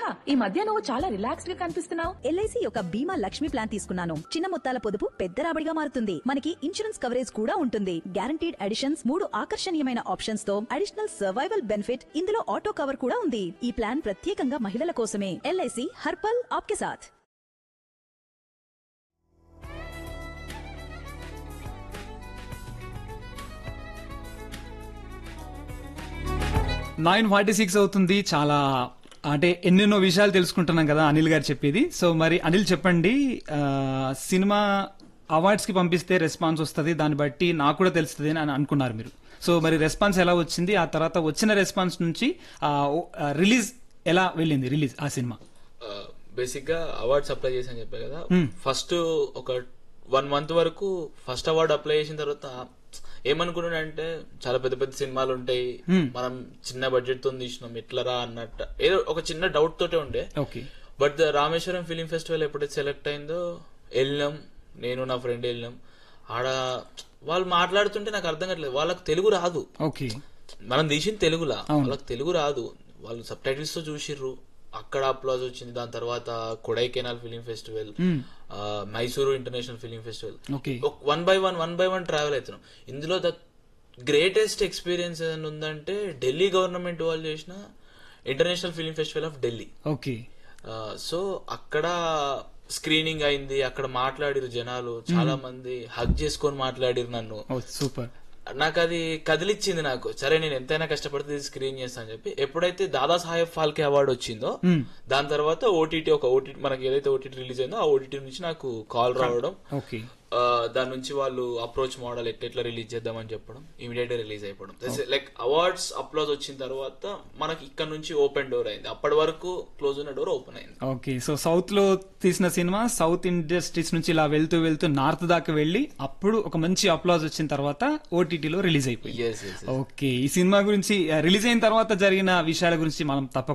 నేహా ఈ మధ్య నువ్వు చాలా రిలాక్స్డ్ గా కనిపిస్తున్నావు ఎల్ఐసి యొక్క బీమా లక్ష్మి ప్లాన్ తీసుకున్నాను చిన్న మొత్తాల పొదుపు పెద్ద రాబడిగా మారుతుంది మనకి ఇన్సూరెన్స్ కవరేజ్ కూడా ఉంటుంది గ్యారంటీడ్ అడిషన్స్ మూడు ఆకర్షణీయమైన ఆప్షన్స్ తో అడిషనల్ సర్వైవల్ బెనిఫిట్ ఇందులో ఆటో కవర్ కూడా ఉంది ఈ ప్లాన్ ప్రత్యేకంగా మహిళల కోసమే ఎల్ఐసి హర్పల్ ఆప్కే సాథ్ నైన్ ఫార్టీ సిక్స్ అవుతుంది చాలా అంటే ఎన్నెన్నో విషయాలు తెలుసుకుంటున్నాం కదా అనిల్ గారు చెప్పేది సో మరి అనిల్ చెప్పండి ఆ, సినిమా అవార్డ్స్ కి పంపిస్తే రెస్పాన్స్ వస్తుంది దాన్ని బట్టి నాకు కూడా తెలుస్తుంది అని అనుకున్నారు మీరు సో మరి రెస్పాన్స్ ఎలా వచ్చింది ఆ తర్వాత వచ్చిన రెస్పాన్స్ నుంచి రిలీజ్ ఎలా వెళ్ళింది రిలీజ్ ఆ సినిమా బేసిక్ గా అవార్డ్స్ అప్లై చేసి అని చెప్పా కదా ఫస్ట్ ఒక వన్ మంత్ వరకు ఫస్ట్ అవార్డు అప్లై చేసిన తర్వాత ఏమనుకున్నాడంటే చాలా పెద్ద పెద్ద సినిమాలు ఉంటాయి మనం చిన్న బడ్జెట్ తో తీసినాం ఎట్లరా అన్నట్టు ఏదో ఒక చిన్న డౌట్ తోటే ఉండే okay but the Rameswaram film festival ఎప్పుడైతే సెలెక్ట్ అయిందో వెళ్ళినాం నేను నా ఫ్రెండ్ వెళ్ళినాం ఆడ వాళ్ళు మాట్లాడుతుంటే నాకు అర్థం కావట్లేదు వాళ్ళకి తెలుగు రాదు ఓకే మనం తీసింది తెలుగులా వాళ్ళకి తెలుగు రాదు వాళ్ళు సబ్ టైటిల్స్ తో చూసిర్రు అక్కడ అప్లాజ్ వచ్చింది దాని తర్వాత Kodaikanal film festival Mysuru international film festival okay one by one one by one travel అవుతున్నాం ఇందులో ద గ్రేటెస్ట్ ఎక్స్పీరియన్స్ ఏదైనా ఉందంటే ఢిల్లీ గవర్నమెంట్ వాళ్ళు చేసిన international film festival of Delhi okay so అక్కడ స్క్రీనింగ్ అయింది అక్కడ మాట్లాడిరు జనాలు చాలా మంది హగ్ చేసుకొని మాట్లాడిరు నన్ను ఓ సూపర్ నాకు అది కదిలిచ్చింది నాకు సరే నేను ఎంతైనా కష్టపడితే స్క్రీన్ చేస్తాను అని చెప్పి ఎప్పుడైతే దాదా సాహెబ్ ఫాల్కే అవార్డు వచ్చిందో దాని తర్వాత ఓటీటీ ఒక ఓటీటీ మనకి ఏదైతే ఓటీటీ రిలీజ్ అయిందో ఆ ఓటీటీ నుంచి నాకు కాల్ రావడం ఓకే ఆ, దాని నుంచి వాళ్ళు అప్రోచ్ మోడల్ ఎట్లా రిలీజ్ చేద్దామని చెప్పడం ఇమీడియట్ గా రిలీజ్ అయిపోవడం లైక్ అవార్డ్స్ అప్లోజ్ వచ్చిన తర్వాత మనకి ఇక్కడ నుంచి ఓపెన్ డోర్ అయింది అప్పటి వరకు క్లోజ్ ఉన్న డోర్ ఓపెన్ అయింది ఓకే సో సౌత్ లో తీసిన సినిమా సౌత్ ఇండస్ట్రీస్ నుంచి ఇలా వెళ్తూ వెళ్తూ నార్త్ దాకా వెళ్ళి అప్పుడు ఒక మంచి అప్లాజ్ వచ్చిన తర్వాత ఓటీటీలో రిలీజ్ అయిపోయింది ఎస్ ఎస్ ఓకే ఈ సినిమా గురించి రిలీజ్ అయిన తర్వాత జరిగిన విషయాల గురించి మనం తప్పకుండా